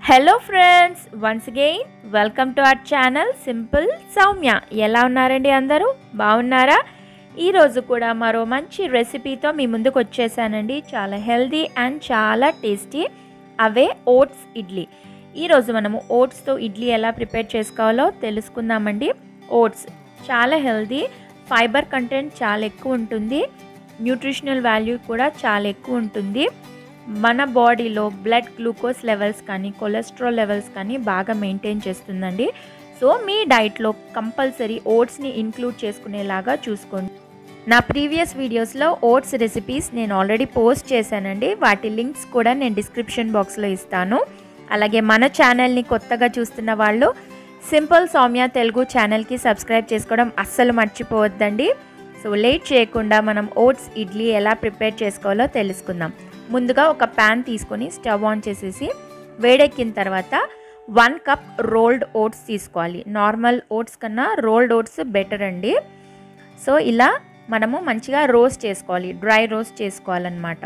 hello friends once again welcome to our channel simple Soumya ఎలా ఉన్నారండి అందరూ బాగున్నారా ఈరోజు కూడా మరో మంచి రెసిపీతో మీ ముందుకు వచ్చేసానండి చాలా హెల్దీ అండ్ చాలా టేస్టీ అవే ఓట్స్ ఇడ్లీ ఈరోజు మనము ఓట్స్తో ఇడ్లీ ఎలా ప్రిపేర్ చేసుకోవాలో తెలుసుకుందామండి ఓట్స్ చాలా హెల్దీ ఫైబర్ కంటెంట్ చాలా ఎక్కువ ఉంటుంది న్యూట్రిషనల్ వాల్యూ కూడా చాలా ఎక్కువ ఉంటుంది మన బాడీలో బ్లడ్ గ్లూకోజ్ లెవెల్స్ కానీ కొలెస్ట్రాల్ లెవెల్స్ కానీ బాగా మెయింటైన్ చేస్తుందండి సో మీ డైట్లో కంపల్సరీ ఓట్స్ని ఇంక్లూడ్ చేసుకునేలాగా చూసుకోండి నా ప్రీవియస్ వీడియోస్లో ఓట్స్ రెసిపీస్ నేను ఆల్రెడీ పోస్ట్ చేశానండి వాటి లింక్స్ కూడా నేను డిస్క్రిప్షన్ బాక్స్లో ఇస్తాను అలాగే మన ఛానల్ని కొత్తగా చూస్తున్న వాళ్ళు సింపుల్ సౌమ్య తెలుగు ఛానల్కి సబ్స్క్రైబ్ చేసుకోవడం అస్సలు మర్చిపోవద్దండి సో లేట్ చేయకుండా మనం ఓట్స్ ఇడ్లీ ఎలా ప్రిపేర్ చేసుకోవాలో తెలుసుకుందాం ముందుగా ఒక ప్యాన్ తీసుకొని స్టవ్ ఆన్ చేసేసి వేడెక్కిన తర్వాత వన్ కప్ రోల్డ్ ఓట్స్ తీసుకోవాలి నార్మల్ ఓట్స్ కన్నా రోల్డ్ ఓట్స్ బెటర్ అండి సో ఇలా మనము మంచిగా రోస్ట్ చేసుకోవాలి డ్రై రోస్ట్ చేసుకోవాలన్నమాట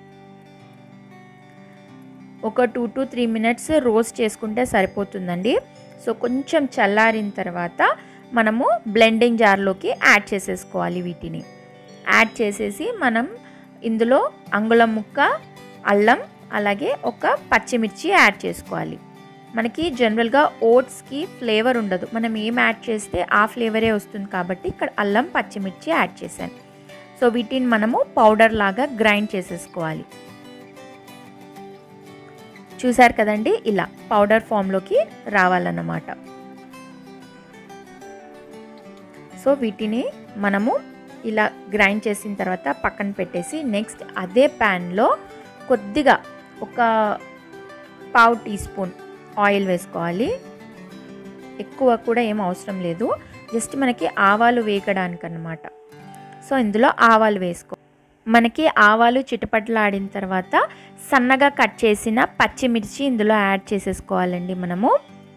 ఒక two to three minutes roast చేసుకుంటే సరిపోతుందండి సో కొంచెం చల్లారిన తర్వాత మనము బ్లెండింగ్ జార్లోకి యాడ్ చేసేసుకోవాలి వీటిని యాడ్ చేసేసి మనం ఇందులో అంగుళం ముక్క అల్లం అలాగే ఒక పచ్చిమిర్చి యాడ్ చేసుకోవాలి మనకి జనరల్గా ఓట్స్కి ఫ్లేవర్ ఉండదు మనం ఏం యాడ్ చేస్తే ఆ ఫ్లేవరే వస్తుంది కాబట్టి ఇక్కడ అల్లం పచ్చిమిర్చి యాడ్ చేశాను సో వీటిని మనము పౌడర్ లాగా గ్రైండ్ చేసేసుకోవాలి చూసారు కదండి ఇలా పౌడర్ ఫామ్లోకి రావాలన్నమాట సో వీటిని మనము ఇలా గ్రైండ్ చేసిన తర్వాత పక్కన పెట్టేసి నెక్స్ట్ అదే ప్యాన్లో కొద్దిగా ఒక పావు టీ స్పూన్ ఆయిల్ వేసుకోవాలి ఎక్కువ కూడా ఏం అవసరం లేదు జస్ట్ మనకి ఆవాలు వేయడానికి అనమాట సో ఇందులో ఆవాలు వేసుకో మనకి ఆవాలు చిటపట్లాడిన తర్వాత సన్నగా కట్ చేసిన పచ్చిమిర్చి ఇందులో యాడ్ చేసేసుకోవాలండి మనము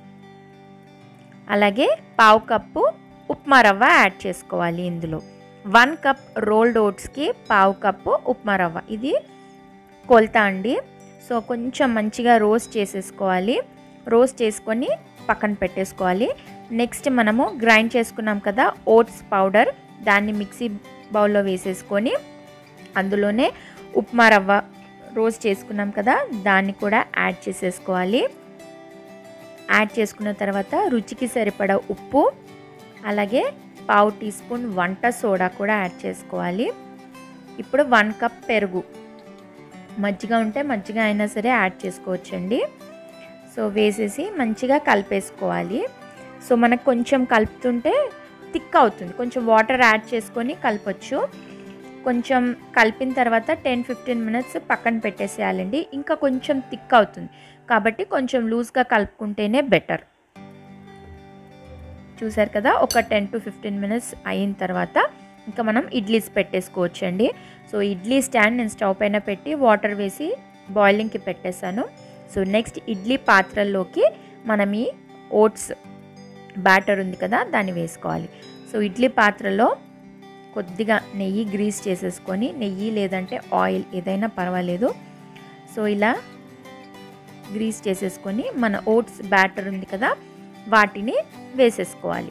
అలాగే పావు కప్పు ఉప్మా రవ్వ యాడ్ చేసుకోవాలి ఇందులో వన్ కప్ రోల్డ్ ఓట్స్కి పావు కప్పు ఉప్మా రవ్వ ఇది కొలతా అండి సో కొంచెం మంచిగా రోస్ట్ చేసేసుకోవాలి రోస్ట్ చేసుకొని పక్కన పెట్టేసుకోవాలి నెక్స్ట్ మనము గ్రైండ్ చేసుకున్నాం కదా ఓట్స్ పౌడర్ దాన్ని మిక్సీ బౌల్లో వేసేసుకొని అందులోనే ఉప్మా రవ్వ రోస్ట్ చేసుకున్నాం కదా దాన్ని కూడా యాడ్ చేసేసుకోవాలి యాడ్ చేసుకున్న తర్వాత రుచికి సరిపడా ఉప్పు అలాగే పావు టీ స్పూన్ వంట సోడా కూడా యాడ్ చేసుకోవాలి ఇప్పుడు వన్ కప్ పెరుగు మజ్జిగ ఉంటే మజ్జిగ అయినా సరే యాడ్ చేసుకోవచ్చండి సో వేసేసి మంచిగా కలిపేసుకోవాలి సో మనకు కొంచెం కలుపుతుంటే థిక్ అవుతుంది కొంచెం వాటర్ యాడ్ చేసుకొని కలపచ్చు కొంచెం కలిపిన తర్వాత టెన్ ఫిఫ్టీన్ మినిట్స్ పక్కన పెట్టేసేయాలండి ఇంకా కొంచెం థిక్ అవుతుంది కాబట్టి కొంచెం లూజ్గా కలుపుకుంటేనే బెటర్ చూసారు కదా ఒక టెన్ టు ఫిఫ్టీన్ మినిట్స్ అయిన తర్వాత ఇంకా మనం ఇడ్లీస్ పెట్టేసుకోవచ్చండి సో ఇడ్లీ స్టాండ్ నేను స్టవ్ పైన పెట్టి వాటర్ వేసి బాయిలింగ్కి పెట్టేశాను సో నెక్స్ట్ ఇడ్లీ పాత్రల్లోకి మనం ఈ ఓట్స్ బ్యాటర్ ఉంది కదా దాన్ని వేసుకోవాలి సో ఇడ్లీ పాత్రలో కొద్దిగా నెయ్యి గ్రీస్ చేసేసుకొని నెయ్యి లేదంటే ఆయిల్ ఏదైనా పర్వాలేదు సో ఇలా గ్రీస్ చేసేసుకొని మన ఓట్స్ బ్యాటర్ ఉంది కదా వాటిని వేసేసుకోవాలి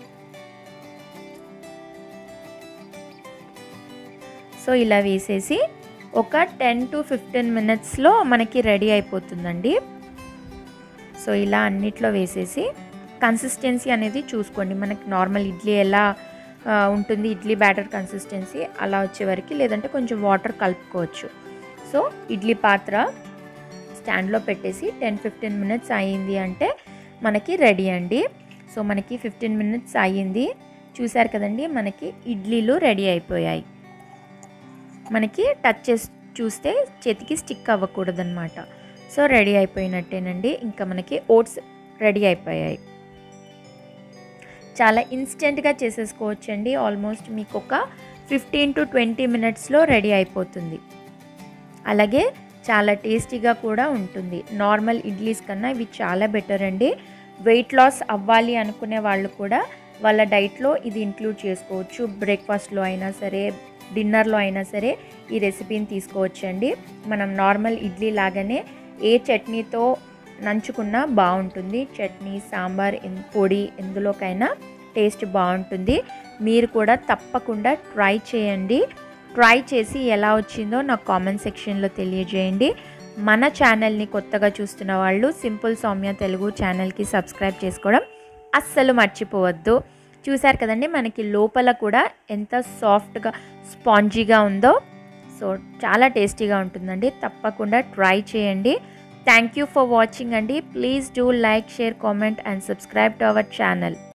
సో ఇలా వేసేసి ఒక టెన్ టు ఫిఫ్టీన్ మినిట్స్లో మనకి రెడీ అయిపోతుందండి సో ఇలా అన్నిట్లో వేసేసి కన్సిస్టెన్సీ అనేది చూసుకోండి మనకి నార్మల్ ఇడ్లీ ఎలా ఉంటుంది ఇడ్లీ బ్యాటర్ కన్సిస్టెన్సీ అలా వచ్చే వరకు లేదంటే కొంచెం వాటర్ కలుపుకోవచ్చు సో ఇడ్లీ పాత్ర స్టాండ్లో పెట్టేసి టెన్ ఫిఫ్టీన్ మినిట్స్ అయ్యింది అంటే మనకి రెడీ అండి సో మనకి ఫిఫ్టీన్ మినిట్స్ అయ్యింది చూసారు కదండి మనకి ఇడ్లీలు రెడీ అయిపోయాయి మనకి టచ్ చేసి చూస్తే చేతికి స్టిక్ అవ్వకూడదనమాట సో రెడీ అయిపోయినట్టేనండి ఇంకా మనకి ఓట్స్ రెడీ అయిపోయాయి చాలా ఇన్స్టెంట్గా చేసేసుకోవచ్చండి ఆల్మోస్ట్ మీకు ఒక ఫిఫ్టీన్ టు ట్వంటీ మినిట్స్లో రెడీ అయిపోతుంది అలాగే చాలా టేస్టీగా కూడా ఉంటుంది నార్మల్ ఇడ్లీస్ కన్నా ఇవి చాలా బెటర్ అండి వెయిట్ లాస్ అవ్వాలి అనుకునే వాళ్ళు కూడా వాళ్ళ డైట్లో ఇది ఇంక్లూడ్ చేసుకోవచ్చు బ్రేక్ఫాస్ట్లో అయినా సరే డిన్నర్లో అయినా సరే ఈ రెసిపీని తీసుకోవచ్చండి మనం నార్మల్ ఇడ్లీ లాగానే ఏ చట్నీతో నంచుకున్న బాగుంటుంది చట్నీ సాంబార్ ఎన్- పొడి ఎందులోకైనా టేస్ట్ బాగుంటుంది మీరు కూడా తప్పకుండా ట్రై చేయండి ట్రై చేసి ఎలా వచ్చిందో నాకు కామెంట్ సెక్షన్లో తెలియజేయండి మన ఛానల్ని కొత్తగా చూస్తున్న వాళ్ళు సింపుల్ సౌమ్య తెలుగు ఛానల్కి సబ్స్క్రైబ్ చేసుకోవడం అస్సలు మర్చిపోవద్దు చూశారు కదండి మనకి లోపల కూడా ఎంత సాఫ్ట్గా స్పాంజీగా ఉందో సో చాలా టేస్టీగా ఉంటుందండి తప్పకుండా ట్రై చేయండి థ్యాంక్ యూ ఫర్ వాచింగ్ అండి please do like share comment and subscribe to our channel